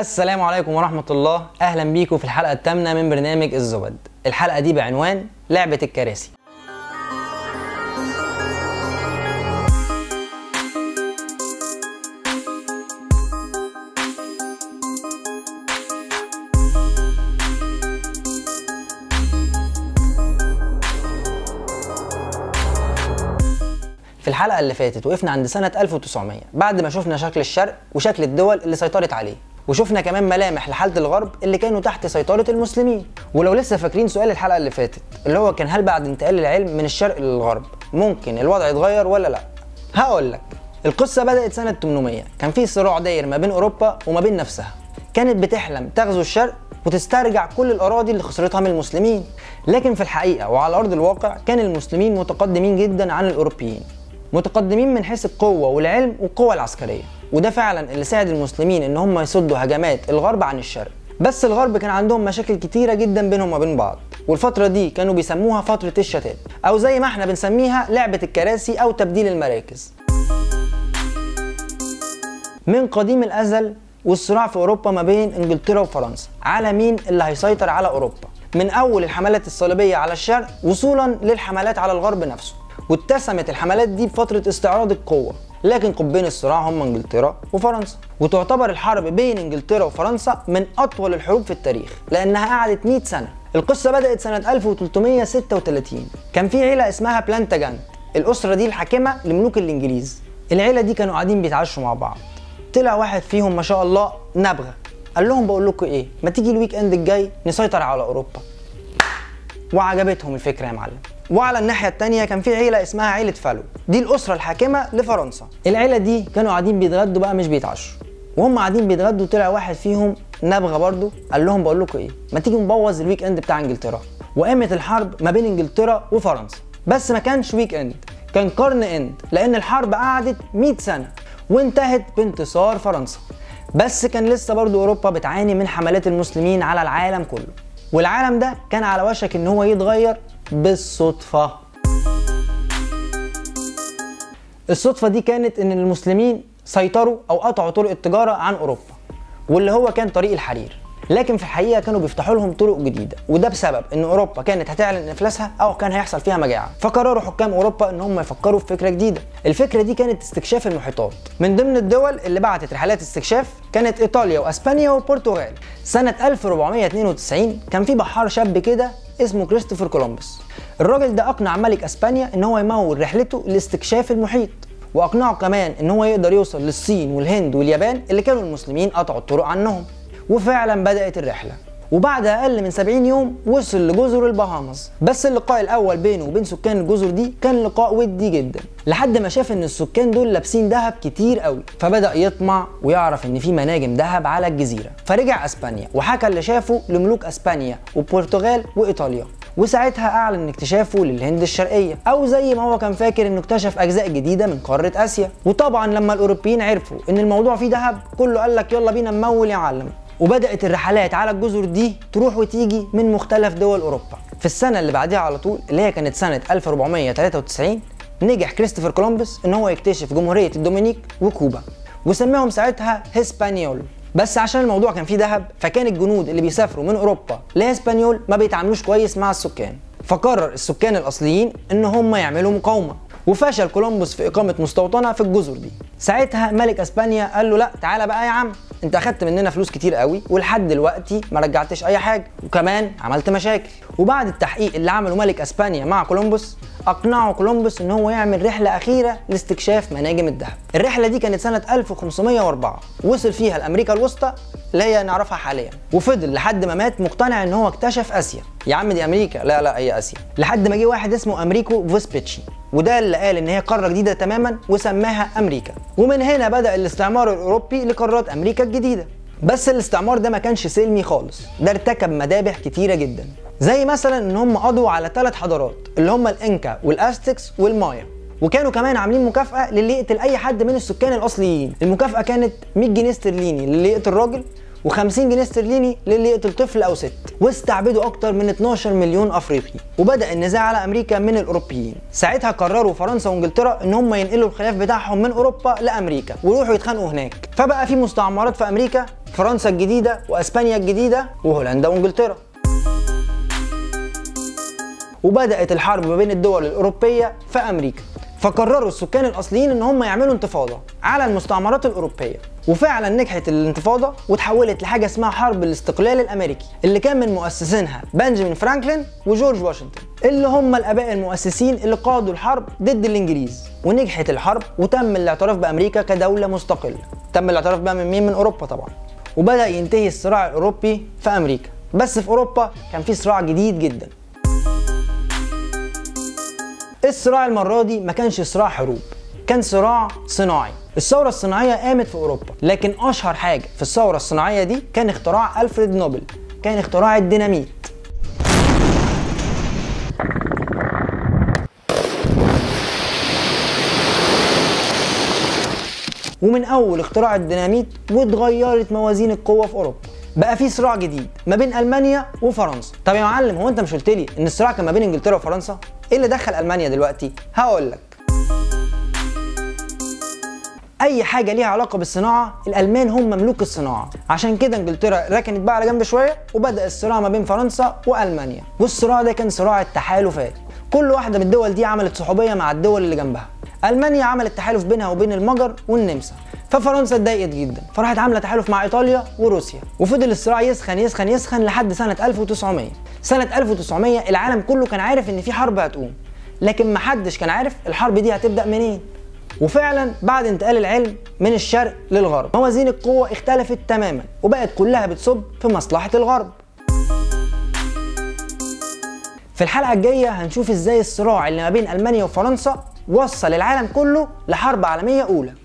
السلام عليكم ورحمة الله أهلا بيكم في الحلقة الثامنة من برنامج الزبد الحلقة دي بعنوان لعبة الكراسي في الحلقة اللي فاتت وقفنا عند سنة 1900 بعد ما شفنا شكل الشرق وشكل الدول اللي سيطرت عليه وشفنا كمان ملامح لحالة الغرب اللي كانوا تحت سيطرة المسلمين ولو لسه فاكرين سؤال الحلقة اللي فاتت اللي هو كان هل بعد انتقال العلم من الشرق للغرب ممكن الوضع يتغير ولا لا هقول لك القصة بدأت سنة 800 كان في صراع داير ما بين أوروبا وما بين نفسها كانت بتحلم تغزو الشرق وتسترجع كل الأراضي اللي خسرتها من المسلمين لكن في الحقيقة وعلى أرض الواقع كان المسلمين متقدمين جدا عن الأوروبيين متقدمين من حيث القوة والعلم والقوة العسكرية وده فعلا اللي ساعد المسلمين ان هم يصدوا هجمات الغرب عن الشرق بس الغرب كان عندهم مشاكل كتيرة جدا بينهم وبين بعض والفترة دي كانوا بيسموها فترة الشتات او زي ما احنا بنسميها لعبة الكراسي او تبديل المراكز من قديم الازل والصراع في اوروبا ما بين انجلترا وفرنسا على مين اللي هيسيطر على اوروبا من اول الحملات الصليبية على الشرق وصولا للحملات على الغرب نفسه واتسمت الحملات دي بفترة استعراض القوة لكن قطبين الصراع هم انجلترا وفرنسا وتعتبر الحرب بين انجلترا وفرنسا من اطول الحروب في التاريخ لانها قعدت 100 سنة القصة بدأت سنة 1336 كان في عيلة اسمها بلانتاجانت الأسرة دي الحاكمة لملوك الإنجليز العيلة دي كانوا قاعدين بيتعشوا مع بعض طلع واحد فيهم ما شاء الله نبغة قال لهم بقول لكم ايه ما تيجي الويك اند الجاي نسيطر على اوروبا وعجبتهم الفكرة يا معلم وعلى الناحية التانية كان في عيلة اسمها عيلة فالو دي الأسرة الحاكمة لفرنسا العيلة دي كانوا قاعدين بيتغدوا بقى مش بيتعشوا وهم قاعدين بيتغدوا طلع واحد فيهم نبغة برضو قال لهم بقول لكم ايه ما تيجي نبوظ الويك اند بتاع انجلترا وقامت الحرب ما بين انجلترا وفرنسا بس ما كانش ويك اند كان قرن اند لان الحرب قعدت 100 سنة وانتهت بانتصار فرنسا بس كان لسه برضو اوروبا بتعاني من حملات المسلمين على العالم كله والعالم ده كان على وشك ان هو يتغير بالصدفة الصدفة دي كانت ان المسلمين سيطروا او قطعوا طرق التجارة عن اوروبا واللي هو كان طريق الحرير لكن في الحقيقة كانوا بيفتحوا لهم طرق جديدة وده بسبب ان اوروبا كانت هتعلن افلاسها او كان هيحصل فيها مجاعة فقرروا حكام اوروبا ان هم يفكروا في فكرة جديدة الفكرة دي كانت استكشاف المحيطات من ضمن الدول اللي بعتت رحلات استكشاف كانت ايطاليا واسبانيا والبرتغال سنة 1492 كان في بحار شاب كده اسمه كريستوفر كولومبوس الراجل ده اقنع ملك اسبانيا ان هو يمول رحلته لاستكشاف المحيط واقنعه كمان ان هو يقدر يوصل للصين والهند واليابان اللي كانوا المسلمين قطعوا الطرق عنهم وفعلا بدات الرحله وبعد اقل من 70 يوم وصل لجزر البهامز بس اللقاء الاول بينه وبين سكان الجزر دي كان لقاء ودي جدا لحد ما شاف ان السكان دول لابسين ذهب كتير قوي فبدا يطمع ويعرف ان في مناجم ذهب على الجزيره فرجع اسبانيا وحكى اللي شافه لملوك اسبانيا والبرتغال وايطاليا وساعتها اعلن اكتشافه للهند الشرقيه او زي ما هو كان فاكر انه اكتشف اجزاء جديده من قاره اسيا وطبعا لما الاوروبيين عرفوا ان الموضوع فيه ذهب كله قال لك يلا بينا نمول يا معلم وبدات الرحلات على الجزر دي تروح وتيجي من مختلف دول اوروبا في السنه اللي بعدها على طول اللي هي كانت سنه 1493 نجح كريستوفر كولومبوس ان هو يكتشف جمهوريه الدومينيك وكوبا وسماهم ساعتها هسبانيول بس عشان الموضوع كان فيه ذهب فكان الجنود اللي بيسافروا من اوروبا لهسبانيول ما بيتعاملوش كويس مع السكان فقرر السكان الاصليين ان هم يعملوا مقاومه وفشل كولومبوس في اقامه مستوطنه في الجزر دي ساعتها ملك اسبانيا قال له لا تعالى بقى يا عم انت اخدت مننا فلوس كتير قوي ولحد دلوقتي ما رجعتش اي حاجه وكمان عملت مشاكل وبعد التحقيق اللي عمله ملك اسبانيا مع كولومبوس اقنعه كولومبوس ان هو يعمل رحله اخيره لاستكشاف مناجم الذهب الرحله دي كانت سنه 1504 وصل فيها لامريكا الوسطى اللي هي نعرفها حاليا وفضل لحد ما مات مقتنع ان هو اكتشف اسيا يا عم دي امريكا لا لا هي اسيا لحد ما جه واحد اسمه امريكو فوسبيتشي وده اللي قال ان هي قاره جديده تماما وسماها امريكا ومن هنا بدا الاستعمار الاوروبي لقارات امريكا الجديده بس الاستعمار ده ما كانش سلمي خالص ده ارتكب مذابح كتيره جدا زي مثلا ان هم قضوا على ثلاث حضارات اللي هم الانكا والاستكس والمايا وكانوا كمان عاملين مكافاه للي يقتل اي حد من السكان الاصليين المكافاه كانت 100 جنيه استرليني للي يقتل راجل و50 جنيه استرليني للي يقتل طفل او ست واستعبدوا اكتر من 12 مليون افريقي وبدا النزاع على امريكا من الاوروبيين ساعتها قرروا فرنسا وانجلترا ان هم ينقلوا الخلاف بتاعهم من اوروبا لامريكا ويروحوا يتخانقوا هناك فبقى في مستعمرات في امريكا فرنسا الجديده واسبانيا الجديده وهولندا وانجلترا وبدات الحرب ما بين الدول الاوروبيه في امريكا فقرروا السكان الاصليين ان هم يعملوا انتفاضه على المستعمرات الاوروبيه وفعلا نجحت الانتفاضه وتحولت لحاجه اسمها حرب الاستقلال الامريكي اللي كان من مؤسسينها بنجامين فرانكلين وجورج واشنطن اللي هم الاباء المؤسسين اللي قادوا الحرب ضد الانجليز ونجحت الحرب وتم الاعتراف بامريكا كدوله مستقله تم الاعتراف بها من مين من اوروبا طبعا وبدا ينتهي الصراع الاوروبي في امريكا بس في اوروبا كان في صراع جديد جدا الصراع المرة دي ما كانش صراع حروب كان صراع صناعي الثورة الصناعية قامت في أوروبا لكن أشهر حاجة في الثورة الصناعية دي كان اختراع ألفريد نوبل كان اختراع الديناميت ومن أول اختراع الديناميت واتغيرت موازين القوة في أوروبا بقى في صراع جديد ما بين المانيا وفرنسا طب يا معلم هو انت مش قلت لي ان الصراع كان ما بين انجلترا وفرنسا ايه اللي دخل المانيا دلوقتي هقول لك اي حاجه ليها علاقه بالصناعه الالمان هم مملوك الصناعه عشان كده انجلترا ركنت بقى على جنب شويه وبدا الصراع ما بين فرنسا والمانيا والصراع ده كان صراع التحالفات كل واحده من الدول دي عملت صحوبيه مع الدول اللي جنبها المانيا عملت تحالف بينها وبين المجر والنمسا ففرنسا اتضايقت جدا فراحت عامله تحالف مع ايطاليا وروسيا وفضل الصراع يسخن يسخن يسخن لحد سنه 1900 سنه 1900 العالم كله كان عارف ان في حرب هتقوم لكن محدش كان عارف الحرب دي هتبدا منين وفعلا بعد انتقال العلم من الشرق للغرب موازين القوة اختلفت تماما وبقت كلها بتصب في مصلحة الغرب في الحلقة الجاية هنشوف ازاي الصراع اللي ما بين ألمانيا وفرنسا وصل العالم كله لحرب عالمية أولى